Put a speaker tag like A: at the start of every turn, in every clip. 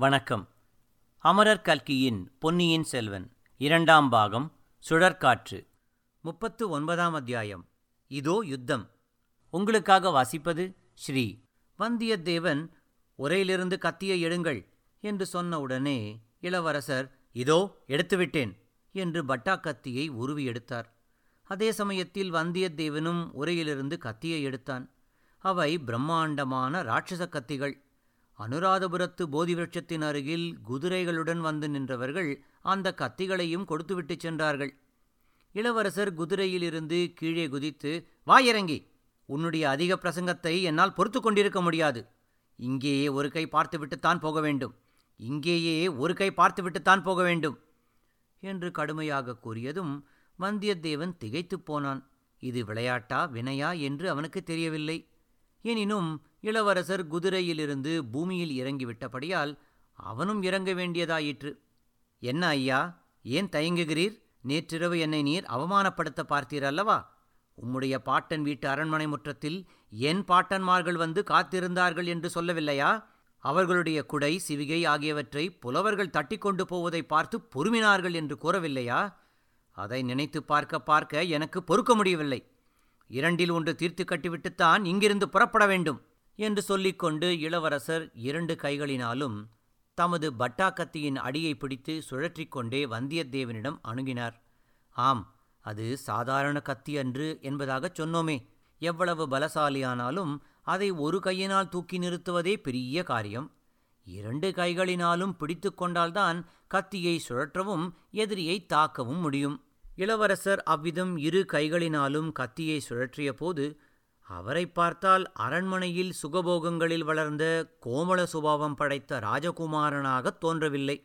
A: வணக்கம் அமரர் கல்கியின் பொன்னியின் செல்வன் இரண்டாம் பாகம் சுழற்காற்று முப்பத்து ஒன்பதாம் அத்தியாயம் இதோ யுத்தம் உங்களுக்காக வாசிப்பது ஸ்ரீ வந்தியத்தேவன் உரையிலிருந்து கத்தியை எடுங்கள் என்று சொன்ன உடனே இளவரசர் இதோ எடுத்துவிட்டேன் என்று பட்டா கத்தியை உருவி எடுத்தார் அதே சமயத்தில் வந்தியத்தேவனும் உரையிலிருந்து கத்தியை எடுத்தான் அவை பிரம்மாண்டமான ராட்சச கத்திகள் அனுராதபுரத்து போதி விருட்சத்தின் அருகில் குதிரைகளுடன் வந்து நின்றவர்கள் அந்த கத்திகளையும் கொடுத்துவிட்டுச் சென்றார்கள் இளவரசர் குதிரையிலிருந்து கீழே குதித்து வா இறங்கி உன்னுடைய அதிக பிரசங்கத்தை என்னால் பொறுத்து கொண்டிருக்க முடியாது இங்கேயே ஒரு கை பார்த்துவிட்டுத்தான் போக வேண்டும் இங்கேயே ஒரு கை பார்த்துவிட்டுத்தான் போக வேண்டும் என்று கடுமையாக கூறியதும் வந்தியத்தேவன் திகைத்துப் போனான் இது விளையாட்டா வினையா என்று அவனுக்கு தெரியவில்லை எனினும் இளவரசர் குதிரையிலிருந்து பூமியில் இறங்கிவிட்டபடியால் அவனும் இறங்க வேண்டியதாயிற்று என்ன ஐயா ஏன் தயங்குகிறீர் நேற்றிரவு என்னை நீர் அவமானப்படுத்த பார்த்தீர் அல்லவா உம்முடைய பாட்டன் வீட்டு அரண்மனை முற்றத்தில் என் பாட்டன்மார்கள் வந்து காத்திருந்தார்கள் என்று சொல்லவில்லையா அவர்களுடைய குடை சிவிகை ஆகியவற்றை புலவர்கள் தட்டி கொண்டு போவதை பார்த்து பொறுமினார்கள் என்று கூறவில்லையா அதை நினைத்து பார்க்க பார்க்க எனக்கு பொறுக்க முடியவில்லை இரண்டில் ஒன்று தீர்த்து கட்டிவிட்டுத்தான் இங்கிருந்து புறப்பட வேண்டும் என்று சொல்லிக்கொண்டு இளவரசர் இரண்டு கைகளினாலும் தமது பட்டாக்கத்தியின் அடியை பிடித்து சுழற்றிக் கொண்டே வந்தியத்தேவனிடம் அணுகினார் ஆம் அது சாதாரண கத்தி அன்று என்பதாகச் சொன்னோமே எவ்வளவு பலசாலியானாலும் அதை ஒரு கையினால் தூக்கி நிறுத்துவதே பெரிய காரியம் இரண்டு கைகளினாலும் பிடித்து கொண்டால்தான் கத்தியை சுழற்றவும் எதிரியை தாக்கவும் முடியும் இளவரசர் அவ்விதம் இரு கைகளினாலும் கத்தியை சுழற்றிய போது அவரை பார்த்தால் அரண்மனையில் சுகபோகங்களில் வளர்ந்த கோமள சுபாவம் படைத்த ராஜகுமாரனாகத் தோன்றவில்லை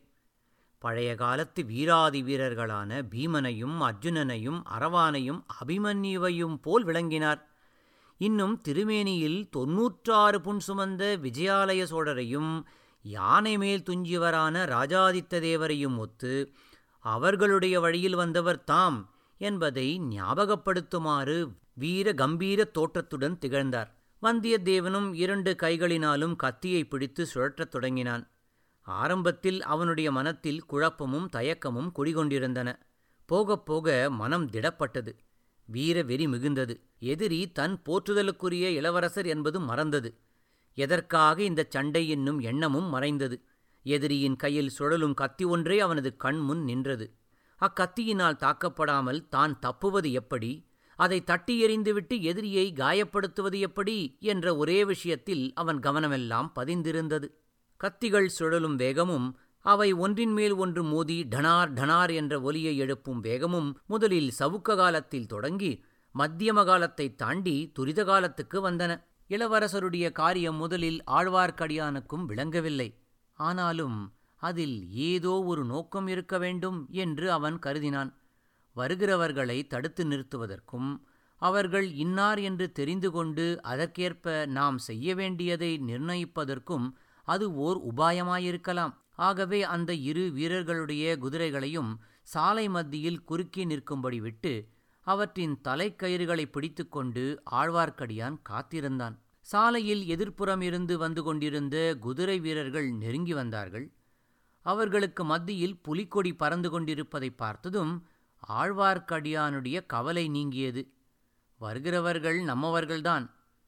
A: பழைய காலத்து வீராதி வீரர்களான பீமனையும் அர்ஜுனனையும் அரவானையும் அபிமன்யுவையும் போல் விளங்கினார் இன்னும் திருமேனியில் தொன்னூற்றாறு புன் சுமந்த விஜயாலய சோழரையும் யானை மேல் துஞ்சியவரான ராஜாதித்த தேவரையும் ஒத்து அவர்களுடைய வழியில் வந்தவர் தாம் என்பதை ஞாபகப்படுத்துமாறு வீர கம்பீர தோற்றத்துடன் திகழ்ந்தார் வந்தியத்தேவனும் இரண்டு கைகளினாலும் கத்தியை பிடித்து சுழற்றத் தொடங்கினான் ஆரம்பத்தில் அவனுடைய மனத்தில் குழப்பமும் தயக்கமும் குடிகொண்டிருந்தன போகப் போக மனம் திடப்பட்டது வீர வெறி மிகுந்தது எதிரி தன் போற்றுதலுக்குரிய இளவரசர் என்பது மறந்தது எதற்காக இந்த சண்டை என்னும் எண்ணமும் மறைந்தது எதிரியின் கையில் சுழலும் கத்தி ஒன்றே அவனது கண் முன் நின்றது அக்கத்தியினால் தாக்கப்படாமல் தான் தப்புவது எப்படி அதை தட்டி எறிந்துவிட்டு எதிரியை காயப்படுத்துவது எப்படி என்ற ஒரே விஷயத்தில் அவன் கவனமெல்லாம் பதிந்திருந்தது கத்திகள் சுழலும் வேகமும் அவை ஒன்றின் மேல் ஒன்று மோதி டனார் டனார் என்ற ஒலியை எழுப்பும் வேகமும் முதலில் சவுக்க காலத்தில் தொடங்கி மத்தியம காலத்தை தாண்டி துரித காலத்துக்கு வந்தன இளவரசருடைய காரியம் முதலில் ஆழ்வார்க்கடியானுக்கும் விளங்கவில்லை ஆனாலும் அதில் ஏதோ ஒரு நோக்கம் இருக்க வேண்டும் என்று அவன் கருதினான் வருகிறவர்களை தடுத்து நிறுத்துவதற்கும் அவர்கள் இன்னார் என்று தெரிந்து கொண்டு அதற்கேற்ப நாம் செய்ய வேண்டியதை நிர்ணயிப்பதற்கும் அது ஓர் உபாயமாயிருக்கலாம் ஆகவே அந்த இரு வீரர்களுடைய குதிரைகளையும் சாலை மத்தியில் குறுக்கி நிற்கும்படி விட்டு அவற்றின் தலைக்கயிறுகளை பிடித்துக்கொண்டு ஆழ்வார்க்கடியான் காத்திருந்தான் சாலையில் எதிர்ப்புறம் இருந்து வந்து கொண்டிருந்த குதிரை வீரர்கள் நெருங்கி வந்தார்கள் அவர்களுக்கு மத்தியில் புலிக்கொடி பறந்து கொண்டிருப்பதை பார்த்ததும் ஆழ்வார்க்கடியானுடைய கவலை நீங்கியது வருகிறவர்கள் நம்மவர்கள்தான்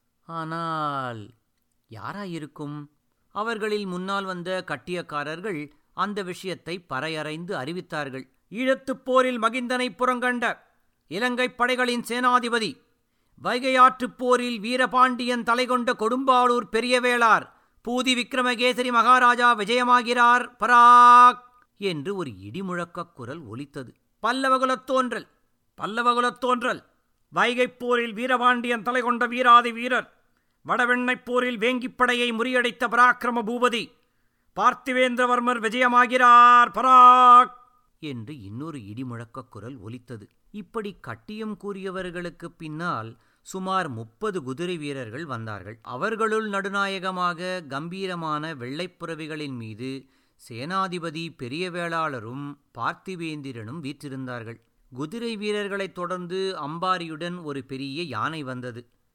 A: ஆனால் யாராயிருக்கும் அவர்களில் முன்னால் வந்த கட்டியக்காரர்கள் அந்த விஷயத்தை பறையறைந்து அறிவித்தார்கள் ஈழத்துப் போரில் மகிந்தனை புறங்கண்ட இலங்கைப் படைகளின் சேனாதிபதி வைகையாற்றுப் போரில் வீரபாண்டியன் தலைகொண்ட கொடும்பாளூர் பெரியவேளார் பூதி விக்ரமகேசரி மகாராஜா விஜயமாகிறார் பராக் என்று ஒரு இடிமுழக்கக் குரல் ஒலித்தது பல்லவகுலத் தோன்றல் பல்லவகுலத் தோன்றல் வைகைப் போரில் வீரபாண்டியன் தலைகொண்ட வீராதி வீரர் வடவெண்ணைப் போரில் வேங்கிப் படையை முறியடித்த பராக்கிரம பூபதி பார்த்திவேந்திரவர்மர் விஜயமாகிறார் பராக் என்று இன்னொரு இடிமுழக்கக் குரல் ஒலித்தது இப்படி கட்டியம் கூறியவர்களுக்கு பின்னால் சுமார் முப்பது குதிரை வீரர்கள் வந்தார்கள் அவர்களுள் நடுநாயகமாக கம்பீரமான வெள்ளைப்புறவிகளின் மீது சேனாதிபதி பெரிய வேளாளரும் பார்த்திவேந்திரனும் வீற்றிருந்தார்கள் குதிரை வீரர்களைத் தொடர்ந்து அம்பாரியுடன் ஒரு பெரிய யானை வந்தது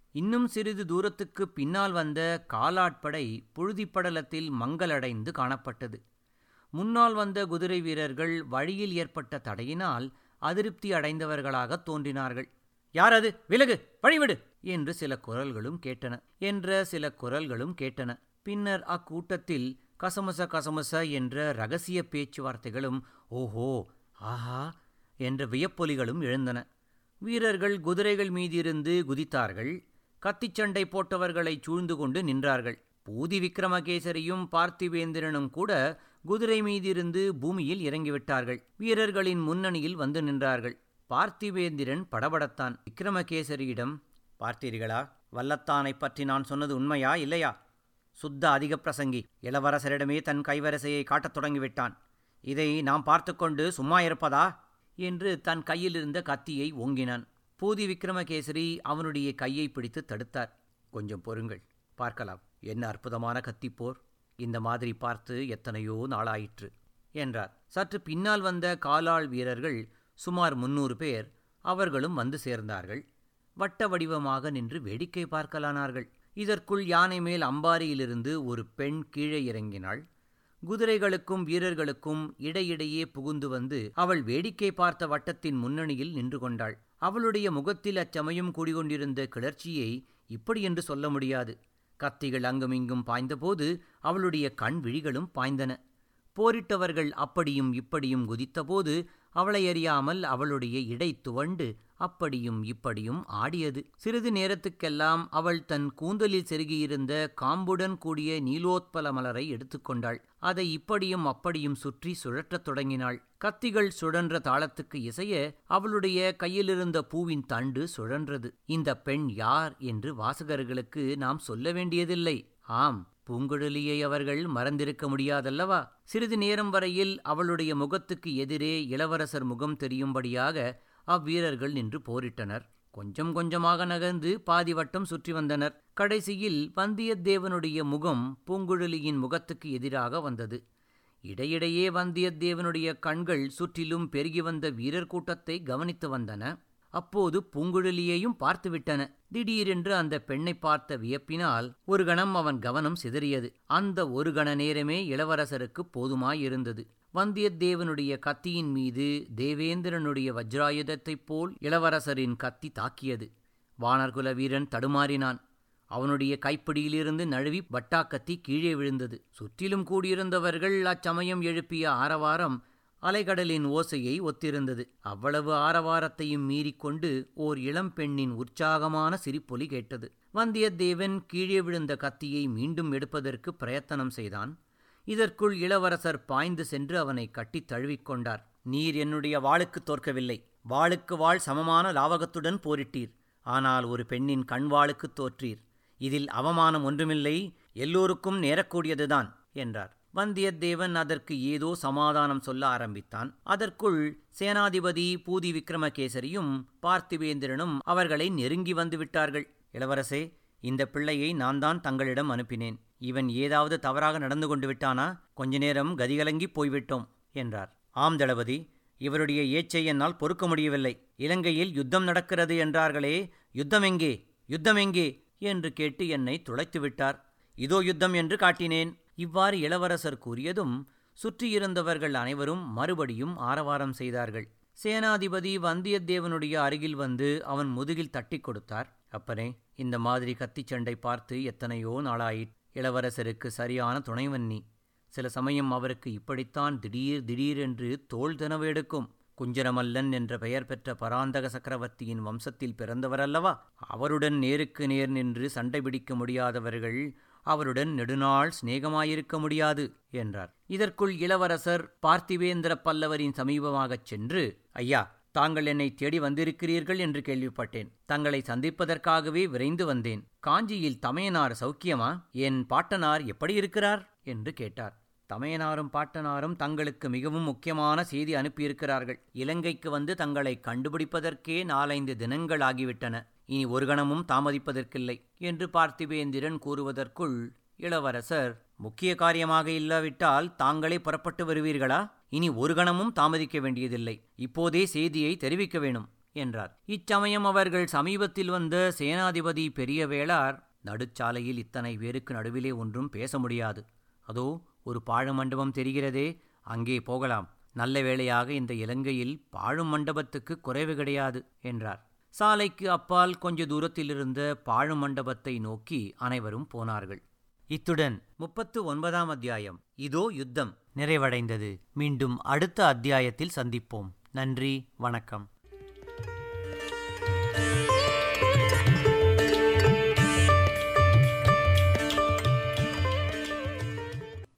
A: இன்னும் சிறிது தூரத்துக்கு பின்னால் வந்த காலாட்படை புழுதிப்படலத்தில் மங்கலடைந்து காணப்பட்டது முன்னால் வந்த குதிரை வீரர்கள் வழியில் ஏற்பட்ட தடையினால் அதிருப்தி அடைந்தவர்களாக தோன்றினார்கள் யார் அது விலகு வழிவிடு என்று சில குரல்களும் கேட்டன என்ற சில குரல்களும் கேட்டன பின்னர் அக்கூட்டத்தில் கசமுச கசமுச என்ற ரகசிய பேச்சுவார்த்தைகளும் ஓஹோ ஆஹா என்ற வியப்பொலிகளும் எழுந்தன வீரர்கள் குதிரைகள் மீதிருந்து குதித்தார்கள் கத்திச்சண்டை போட்டவர்களை சூழ்ந்து கொண்டு நின்றார்கள் பூதி விக்ரமகேசரியும் பார்த்திவேந்திரனும் கூட குதிரை மீதிருந்து பூமியில் இறங்கிவிட்டார்கள் வீரர்களின் முன்னணியில் வந்து நின்றார்கள் பார்த்திவேந்திரன் படபடத்தான் விக்ரமகேசரியிடம் பார்த்தீர்களா வல்லத்தானை பற்றி நான் சொன்னது உண்மையா இல்லையா சுத்த அதிக பிரசங்கி இளவரசரிடமே தன் கைவரிசையை காட்டத் தொடங்கிவிட்டான் இதை நாம் பார்த்து கொண்டு சும்மா இருப்பதா என்று தன் கையில் இருந்த கத்தியை ஓங்கினான் பூதி விக்ரமகேசரி அவனுடைய கையை பிடித்து தடுத்தார் கொஞ்சம் பொறுங்கள் பார்க்கலாம் என்ன அற்புதமான கத்திப்போர் இந்த மாதிரி பார்த்து எத்தனையோ நாளாயிற்று என்றார் சற்று பின்னால் வந்த காலாள் வீரர்கள் சுமார் முன்னூறு பேர் அவர்களும் வந்து சேர்ந்தார்கள் வட்ட வடிவமாக நின்று வேடிக்கை பார்க்கலானார்கள் இதற்குள் யானை மேல் அம்பாரியிலிருந்து ஒரு பெண் கீழே இறங்கினாள் குதிரைகளுக்கும் வீரர்களுக்கும் இடையிடையே புகுந்து வந்து அவள் வேடிக்கை பார்த்த வட்டத்தின் முன்னணியில் நின்று கொண்டாள் அவளுடைய முகத்தில் அச்சமயம் கூடிக்கொண்டிருந்த கிளர்ச்சியை இப்படி என்று சொல்ல முடியாது கத்திகள் அங்குமிங்கும் பாய்ந்தபோது அவளுடைய கண் விழிகளும் பாய்ந்தன போரிட்டவர்கள் அப்படியும் இப்படியும் குதித்தபோது அவளை அறியாமல் அவளுடைய இடை துவண்டு அப்படியும் இப்படியும் ஆடியது சிறிது நேரத்துக்கெல்லாம் அவள் தன் கூந்தலில் செருகியிருந்த காம்புடன் கூடிய நீலோத்பல மலரை எடுத்துக்கொண்டாள் அதை இப்படியும் அப்படியும் சுற்றி சுழற்றத் தொடங்கினாள் கத்திகள் சுழன்ற தாளத்துக்கு இசைய அவளுடைய கையிலிருந்த பூவின் தண்டு சுழன்றது இந்த பெண் யார் என்று வாசகர்களுக்கு நாம் சொல்ல வேண்டியதில்லை ஆம் பூங்குழலியை அவர்கள் மறந்திருக்க முடியாதல்லவா சிறிது நேரம் வரையில் அவளுடைய முகத்துக்கு எதிரே இளவரசர் முகம் தெரியும்படியாக அவ்வீரர்கள் நின்று போரிட்டனர் கொஞ்சம் கொஞ்சமாக நகர்ந்து பாதி வட்டம் சுற்றி வந்தனர் கடைசியில் வந்தியத்தேவனுடைய முகம் பூங்குழலியின் முகத்துக்கு எதிராக வந்தது இடையிடையே வந்தியத்தேவனுடைய கண்கள் சுற்றிலும் பெருகி வந்த வீரர் கூட்டத்தை கவனித்து வந்தன அப்போது பூங்குழலியையும் பார்த்துவிட்டன திடீரென்று அந்த பெண்ணை பார்த்த வியப்பினால் ஒரு கணம் அவன் கவனம் சிதறியது அந்த ஒரு கண நேரமே இளவரசருக்கு போதுமாயிருந்தது வந்தியத்தேவனுடைய கத்தியின் மீது தேவேந்திரனுடைய வஜ்ராயுதத்தைப் போல் இளவரசரின் கத்தி தாக்கியது வானர்குல வீரன் தடுமாறினான் அவனுடைய கைப்பிடியிலிருந்து நழுவி வட்டாக்கத்தி கீழே விழுந்தது சுற்றிலும் கூடியிருந்தவர்கள் அச்சமயம் எழுப்பிய ஆரவாரம் அலைகடலின் ஓசையை ஒத்திருந்தது அவ்வளவு ஆரவாரத்தையும் மீறிக்கொண்டு ஓர் இளம்பெண்ணின் உற்சாகமான சிரிப்பொலி கேட்டது வந்தியத்தேவன் கீழே விழுந்த கத்தியை மீண்டும் எடுப்பதற்கு பிரயத்தனம் செய்தான் இதற்குள் இளவரசர் பாய்ந்து சென்று அவனை கட்டித் தழுவிக்கொண்டார் நீர் என்னுடைய வாளுக்கு தோற்கவில்லை வாளுக்கு வாள் சமமான லாவகத்துடன் போரிட்டீர் ஆனால் ஒரு பெண்ணின் கண்வாளுக்கு தோற்றீர் இதில் அவமானம் ஒன்றுமில்லை எல்லோருக்கும் நேரக்கூடியதுதான் என்றார் வந்தியத்தேவன் அதற்கு ஏதோ சமாதானம் சொல்ல ஆரம்பித்தான் அதற்குள் சேனாதிபதி பூதி விக்ரமகேசரியும் பார்த்திவேந்திரனும் அவர்களை நெருங்கி வந்து விட்டார்கள் இளவரசே இந்த பிள்ளையை நான் தான் தங்களிடம் அனுப்பினேன் இவன் ஏதாவது தவறாக நடந்து கொண்டு விட்டானா கொஞ்ச நேரம் கதிகலங்கி போய்விட்டோம் என்றார் ஆம் தளபதி இவருடைய ஏச்சை என்னால் பொறுக்க முடியவில்லை இலங்கையில் யுத்தம் நடக்கிறது என்றார்களே யுத்தம் எங்கே யுத்தம் எங்கே என்று கேட்டு என்னை துளைத்து விட்டார் இதோ யுத்தம் என்று காட்டினேன் இவ்வாறு இளவரசர் கூறியதும் சுற்றியிருந்தவர்கள் அனைவரும் மறுபடியும் ஆரவாரம் செய்தார்கள் சேனாதிபதி வந்தியத்தேவனுடைய அருகில் வந்து அவன் முதுகில் தட்டி கொடுத்தார் அப்பனே இந்த மாதிரி கத்திச்சண்டை பார்த்து எத்தனையோ நாளாயிற் இளவரசருக்கு சரியான துணைவன் நீ சில சமயம் அவருக்கு இப்படித்தான் திடீர் திடீரென்று தோல் தினவு எடுக்கும் குஞ்சரமல்லன் என்ற பெயர் பெற்ற பராந்தக சக்கரவர்த்தியின் வம்சத்தில் பிறந்தவரல்லவா அவருடன் நேருக்கு நேர் நின்று சண்டை பிடிக்க முடியாதவர்கள் அவருடன் நெடுநாள் சிநேகமாயிருக்க முடியாது என்றார் இதற்குள் இளவரசர் பார்த்திவேந்திர பல்லவரின் சமீபமாகச் சென்று ஐயா தாங்கள் என்னை தேடி வந்திருக்கிறீர்கள் என்று கேள்விப்பட்டேன் தங்களை சந்திப்பதற்காகவே விரைந்து வந்தேன் காஞ்சியில் தமையனார் சௌக்கியமா என் பாட்டனார் எப்படி இருக்கிறார் என்று கேட்டார் தமையனாரும் பாட்டனாரும் தங்களுக்கு மிகவும் முக்கியமான செய்தி அனுப்பியிருக்கிறார்கள் இலங்கைக்கு வந்து தங்களை கண்டுபிடிப்பதற்கே நாலைந்து தினங்கள் ஆகிவிட்டன இனி ஒரு கணமும் தாமதிப்பதற்கில்லை என்று பார்த்திவேந்திரன் கூறுவதற்குள் இளவரசர் முக்கிய காரியமாக இல்லாவிட்டால் தாங்களே புறப்பட்டு வருவீர்களா இனி ஒரு கணமும் தாமதிக்க வேண்டியதில்லை இப்போதே செய்தியை தெரிவிக்க வேணும் என்றார் இச்சமயம் அவர்கள் சமீபத்தில் வந்த சேனாதிபதி பெரிய வேளார் நடுச்சாலையில் இத்தனை பேருக்கு நடுவிலே ஒன்றும் பேச முடியாது அதோ ஒரு பாழ மண்டபம் தெரிகிறதே அங்கே போகலாம் நல்ல வேளையாக இந்த இலங்கையில் பாழும் மண்டபத்துக்கு குறைவு கிடையாது என்றார் சாலைக்கு அப்பால் கொஞ்ச தூரத்தில் இருந்த பாழும் மண்டபத்தை நோக்கி அனைவரும் போனார்கள் இத்துடன் முப்பத்து ஒன்பதாம் அத்தியாயம் இதோ யுத்தம் நிறைவடைந்தது மீண்டும் அடுத்த அத்தியாயத்தில் சந்திப்போம் நன்றி வணக்கம்